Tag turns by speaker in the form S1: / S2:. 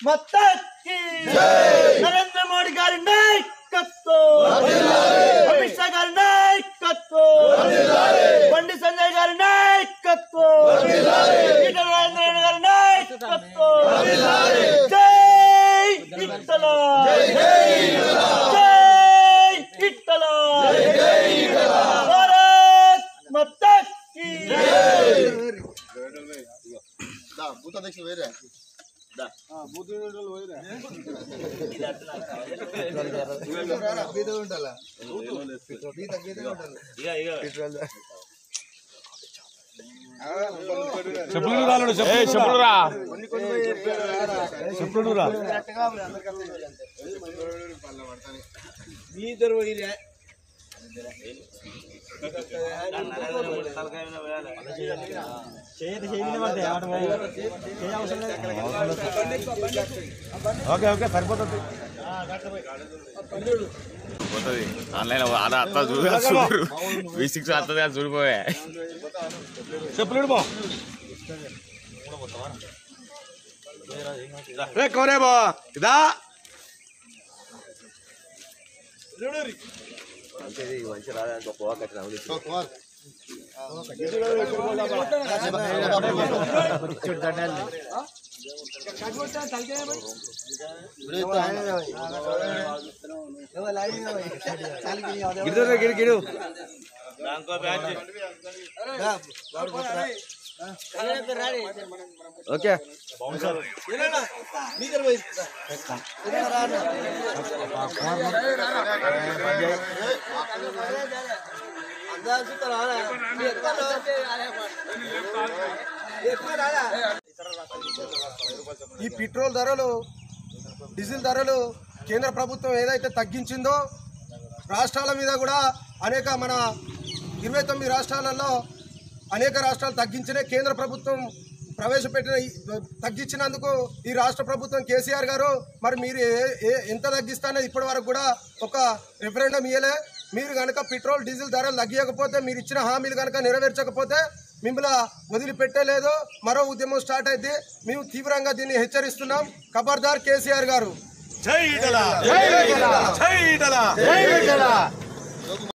S1: మత్తకి నరేంద్ర మోడీ గారి నాయకత్వం అమిత్ షా గారి నాయకత్వం బండి సంజయ్ గారి నాయకత్వం ఈటల రాజేంద్ర గారి నాయకత్వం జై ఇట్టల జై ఇట్టల భారత్ మత్తకి
S2: చెప్పులు రాలేడు చెప్పులు రా చెప్పులు రా ఓకే ఓకే సరిపోతుంది
S3: పోతుంది ఆన్లైన్ అలా అత్త చూడు చూడు వి సిక్స్ వస్తుంది అది చూడిపోయే
S2: చెప్పులు ఇడుపో రే కోరే బా ఇదా గిడు గిడు గిడు ఓకే
S4: ఈ పెట్రోల్ ధరలు డీజిల్ ధరలు కేంద్ర ప్రభుత్వం ఏదైతే తగ్గించిందో రాష్ట్రాల మీద కూడా అనేక మన ఇరవై తొమ్మిది రాష్ట్రాలలో అనేక రాష్ట్రాలు తగ్గించినే కేంద్ర ప్రభుత్వం ప్రవేశపెట్టిన ఈ- తగ్గించినందుకు ఈ రాష్ట్ర ప్రభుత్వం కేసీఆర్ గారు మరి మీరు ఏ- ఏ- ఎంత తగ్గిస్తానో ఇప్పటి వరకు కూడా ఒక రెఫరెండం ఇయ్యలే మీరు కనుక పెట్రోల్ డీజిల్ ధరలు తగ్గియకపోతే మీరు ఇచ్చిన హామీలు కనుక నెరవేర్చకపోతే మిమ్మల్ని వదిలిపెట్టలేదు మరో ఉద్యమం స్టార్ట్ అయితే మేము తీవ్రంగా దీన్ని హెచ్చరిస్తున్నాం ఖబర్దార్ కేసీఆర్ గారు
S2: జై ఇటలా జై ఇటలా జై ఇటలా